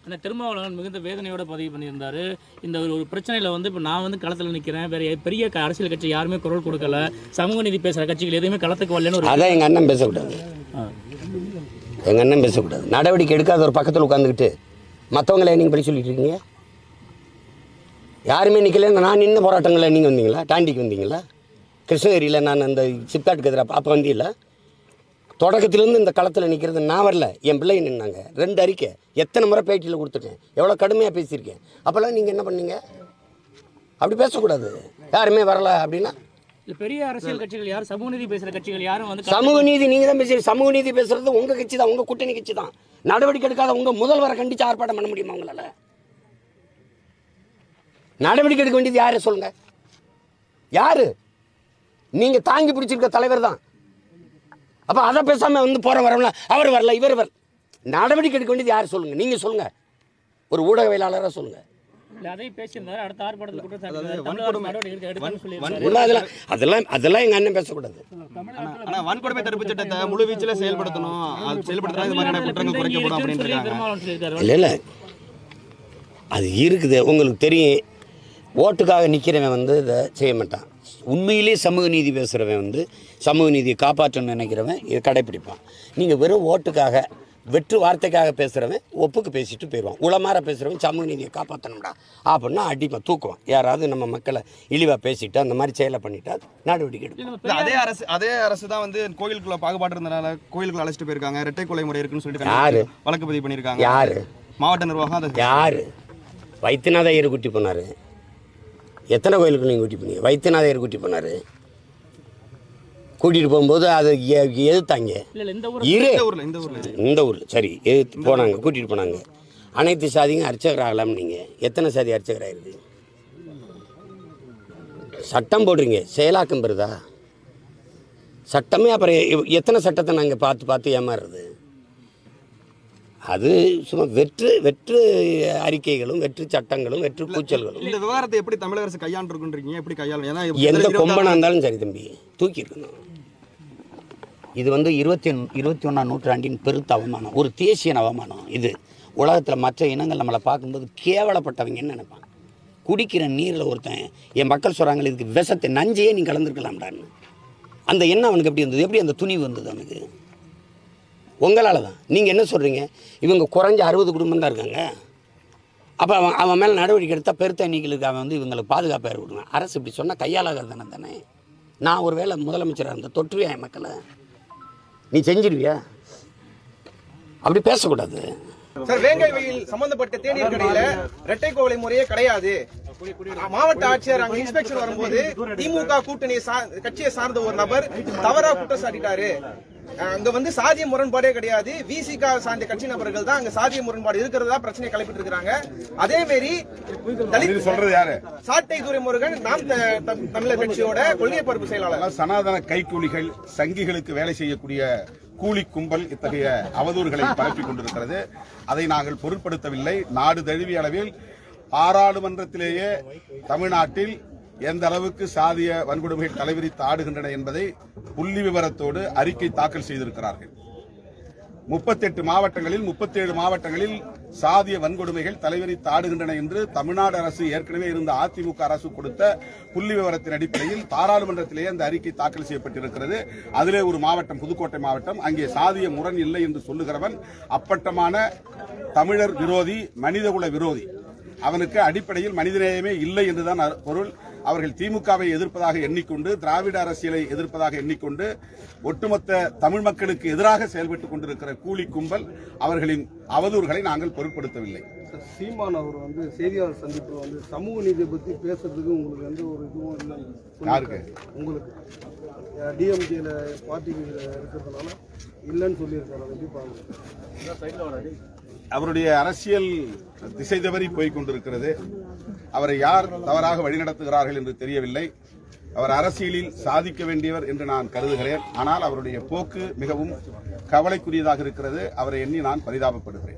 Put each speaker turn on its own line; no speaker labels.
அந்த திருமாவளவன் மிகுந்த வேதனையோட பதிவு பண்ணியிருந்தாரு இந்த ஒரு ஒரு பிரச்சனையில வந்து இப்போ நான் வந்து களத்தில் நிற்கிறேன் வேற பெரிய க- அரசியல் கட்சி யாருமே குரல் கொடுக்கல சமூக நீதி பேசுகிற கட்சிகள் எதுவுமே களத்துக்கு வரலன்னு ஒரு
அதான் எங்கள் அண்ணன் பேசக்கூடாது
ஆ.
எங்கள் அண்ணன் பேசக்கூடாது நடவடிக்கை எடுக்காத ஒரு பக்கத்தில் உட்காந்துக்கிட்டு மற்றவங்கள நீங்கள் படி சொல்லிட்டு இருக்கீங்க யாருமே நிற்கல நான் நின்ன போராட்டங்களில் நீங்கள் வந்தீங்களா டாண்டிக்கு வந்தீங்களா கிருஷ்ணகிரியில் நான் அந்த சிப்காட்டுக்கு எதிராக அப்போ வந்தீங்களா தொடக்கத்திலேருந்து இந்த களத்தில் நிற்கிறது நான் வரல என் பிள்ளை நின்னாங்க ரெண்டு அறிக்கை எத்தனை முறை பேட்டியில் கொடுத்துருக்கேன் எவ்வளோ கடுமையாக பேசியிருக்கேன் அப்போல்லாம் நீங்கள் என்ன பண்ணீங்க அப்படி பேசக்கூடாது யாருமே வரல அப்படின்னா
இல்ல பெரிய அரசியல் கட்சிகள் யாரும் சமூக நீதி பேசுகிற கட்சிகள் யாரும் வந்து
சமூக நீதி நீங்க தான் பேசுறீங்க சமூக நீதி பேசுறது உங்க கட்சி தான் உங்க கூட்டணி கட்சி தான் நடவடிக்கை எடுக்காத உங்க முதல்வரை கண்டிச்சு ஆர்ப்பாட்டம் பண்ண முடியுமா உங்களால நடவடிக்கை எடுக்க வேண்டியது யாரு சொல்லுங்க யாரு நீங்க தாங்கி பிடிச்சிருக்க தலைவர் தான் அப்ப அதை பேசாம வந்து போற வரவங்கள அவர் வரல இவர் வரல நடவடிக்கை எடுக்க வேண்டியது யாரு சொல்லுங்க நீங்க சொல்லுங்க ஒரு ஊடகவியலாளராக சொல்லுங்க
இல்ல அதையும் பேசியிருந்தாரு அடுத்த ஆர்ப்பாட்டத்தில் குற்றச்சாட்டு தமிழக அரசு நடவடிக்கை எடுக்க- எடுக்கணும்னு சொல்லியிருந்தாரு
உண்மை அதெல்லாம் அதெல்லாம் அதெல்லாம் எங்க அண்ணன் பேசக்கூடாது
ஆனா வன்கொடுமை தடுப்பு சட்டத்தை முழு வீச்சுல செயல்படுத்தணும் அது செயல்படுத்தினா இந்த மாதிரியான குற்றங்கள் குறைக்கப்படும் அப்படின்னு
சொல்லி
இருக்காங்க
திருமாவளவன் சொல்லியிருக்காரு
இல்லை இல்லை அது இருக்குது உங்களுக்கு தெரியும் ஓட்டுக்காக நிற்கிறவன் வந்து இதை செய்ய மாட்டான் உண்மையிலேயே சமூக நீதி பேசுகிறவன் வந்து சமூக நீதியை காப்பாற்றணும்னு நினைக்கிறவன் இதை கடைப்பிடிப்பான் நீங்கள் வெறும் ஓட்டுக்காக வெற்று வார்த்தைக்காக பேசுகிறவன் ஒப்புக்கு பேசிட்டு போயிடுவான் உளமாற பேசுகிறவன் சமூக நீதியை காப்பாற்றணும்டா அப்படின்னா அடிப்பான் தூக்குவான் யாராவது நம்ம மக்களை இழிவாக பேசிட்டு அந்த மாதிரி செயலை பண்ணிட்டா நடவடிக்கை எடுப்பான்
இல்ல, அதே அரசு அதே அரசு தான் வந்து கோயிலுக்குள்ள பாகுபாடு இருந்தனால கோயிலுக்குள்ள அழைச்சிட்டு போயிருக்காங்க இரட்டை கொலை முறை இருக்குன்னு சொல்லிட்டு
யாரு?
வழக்கு பதிவு பண்ணிருக்காங்க
யாரு
மாவட்ட நிர்வாகம் அதை
யார் வைத்தியநாத ஐயர் கூட்டி போனார் எத்தனை கோயிலுக்கு நீங்கள் கூட்டி போனீங்க வைத்தியநாத ஐயர் கூட்டி போனார் கூட்டிகிட்டு போகும்போது அதை எ- எதிர்த்தாங்க
இல்ல இல்ல இந்த ஊர்
இரு
இந்த ஊர்ல இந்த ஊர்ல
இந்த ஊரில் சரி எதிர்த்து போனாங்க கூட்டிகிட்டு போனாங்க அனைத்து சாதியும் அர்ச்சகர் ஆகலாம் நீங்கள் எத்தனை சாதி அர்ச்சகர் ஆயிருக்கு சட்டம் போடுறீங்க செயலாக்கம் பெறுதா சட்டமே அப்புறம் எ- எத்தனை சட்டத்தை நாங்கள் பார்த்து பார்த்து ஏமாறுறது அது சும்மா வெற்று வெற்று அறிக்கைகளும் வெற்று சட்டங்களும் வெற்று கூச்சல்களும்
இந்த விவகாரத்தை எப்படி தமிழக அரசு கையாண்டுருக்குன்றீங்க எப்படி கையாளணும் ஏன்னா
எந்த
இருபத்தி
கொம்பனா இருந்தாலும் சரி தம்பி தூக்கி இருக்கணும் இது வந்து இருபத்தி இருபத்தி ஒன்றாம் நூற்றாண்டின் பெருத்த அவமானம் ஒரு தேசிய அவமானம் இது உலகத்தில் மற்ற இனங்கள் நம்மளை பார்க்கும்போது கேவலப்பட்டவங்கன்னு நினைப்பான் குடிக்கிற நீரில் ஒருத்தன் என் மக்கள் சொல்கிறாங்க இதுக்கு விஷத்தை நஞ்சையே நீ கலந்துருக்கலாம்டான்னு அந்த எண்ணம் அவனுக்கு எப்படி இருந்தது எப்படி அந்த துணிவு வந்தது அவனுக்கு உங்களால் தான் நீங்கள் என்ன சொல்கிறீங்க இவங்க குறைஞ்ச அறுபது குடும்பம் தான் இருக்காங்க அப்போ அவன் அவன் மேலே நடவடிக்கை எடுத்தால் பெருத்த எண்ணிக்கைகளுக்கு அவன் வந்து இவங்களுக்கு பாதுகாப்பாக இருக்கணும் அரசு இப்படி சொன்னால் கையாளாகிறது தானே தானே நான் ஒரு வேளை முதலமைச்சராக இருந்த தொற்றுவியா என் மக்களை நீ செஞ்சிருவியா அப்படி பேசக்கூடாது
சார் வேங்கை வெயில் சம்பந்தப்பட்ட தேநீர் கடையில இரட்டை கோவலை முறையே கிடையாது மாவட்ட ஆட்சியர் அங்க இன்ஸ்பெக்ஷன் வரும்போது திமுக கூட்டணி சா- கட்சியை சார்ந்த ஒரு நபர் தவறா குற்றம் சாட்டிட்டாரு அங்க வந்து சாதிய முரண்பாடே கிடையாது விசிகா சார்ந்த கட்சி நபர்கள் தான் அங்க சாதிய முரண்பாடு இருக்கிறதா பிரச்சனை கிளப்பிட்டு இருக்காங்க அதே மாரி தலித்
சொல்றது யாரு
சாட்டை துரைமுருகன் நாம் த- த- தமிழர் கட்சியோட கொள்கை பரப்பு செயலாளர்
அதெல்லாம் சனாதன கைக்கூலிகள் சங்கிகளுக்கு வேலை செய்யக்கூடிய கூலி கும்பல் இத்தகைய அவதூறுகளை பரப்பிக் கொண்டிருக்கிறது அதை நாங்கள் பொருட்படுத்தவில்லை நாடு தழுவிய அளவில் பாராளுமன்றத்திலேயே தமிழ்நாட்டில் எந்த அளவுக்கு சாதிய வன்கொடுமைகள் தலைவிரித்து ஆடுகின்றன என்பதை புள்ளி விவரத்தோடு அறிக்கை தாக்கல் செய்திருக்கிறார்கள் முப்பத்தெட்டு மாவட்டங்களில் முப்பத்தேழு மாவட்டங்களில் சாதிய வன்கொடுமைகள் தலைவரித்து ஆடுகின்றன என்று தமிழ்நாடு அரசு ஏற்கனவே இருந்த அதிமுக அரசு கொடுத்த புள்ளி விவரத்தின் அடிப்படையில் பாராளுமன்றத்திலேயே அந்த அறிக்கை தாக்கல் செய்யப்பட்டிருக்கிறது அதிலே ஒரு மாவட்டம் புதுக்கோட்டை மாவட்டம் அங்கே சாதிய முரண் இல்லை என்று சொல்லுகிறவன் அப்பட்டமான தமிழர் விரோதி மனிதகுல விரோதி அவனுக்கு அடிப்படையில் மனிதநேயமே இல்லை என்றுதான் அர்- பொருள் அவர்கள் திமுகவை எதிர்ப்பதாக எண்ணிக்கொண்டு திராவிட அரசியலை எதிர்ப்பதாக எண்ணிக்கொண்டு ஒட்டுமொத்த தமிழ் மக்களுக்கு எதிராக செயல்பட்டுக் கொண்டிருக்கிற கூலி கும்பல் அவர்களின் அவதூறுகளை நாங்கள் பொருட்படுத்தவில்லை
சீமான் அவர் வந்து செய்தியாளர் சந்திப்புல வந்து சமூக நீதியை பத்தி பேசுறதுக்கு உங்களுக்கு எந்த ஒரு இதுவும் இல்லை
யாருக்கு?
உங்களுக்கு டிஎம்கேல பார்ட்டி இருக்கிறதுனால இல்லைன்னு சொல்லியிருக்காரு அதை எப்படி பாருங்க
அவருடைய அரசியல் திசை தவறி போய் கொண்டிருக்கிறது அவரை யார் தவறாக வழிநடத்துகிறார்கள் என்று தெரியவில்லை அவர் அரசியலில் சாதிக்க வேண்டியவர் என்று நான் கருதுகிறேன் ஆனால் அவருடைய போக்கு மிகவும் கவலைக்குரியதாக இருக்கிறது அவரை எண்ணி நான் பரிதாபப்படுகிறேன்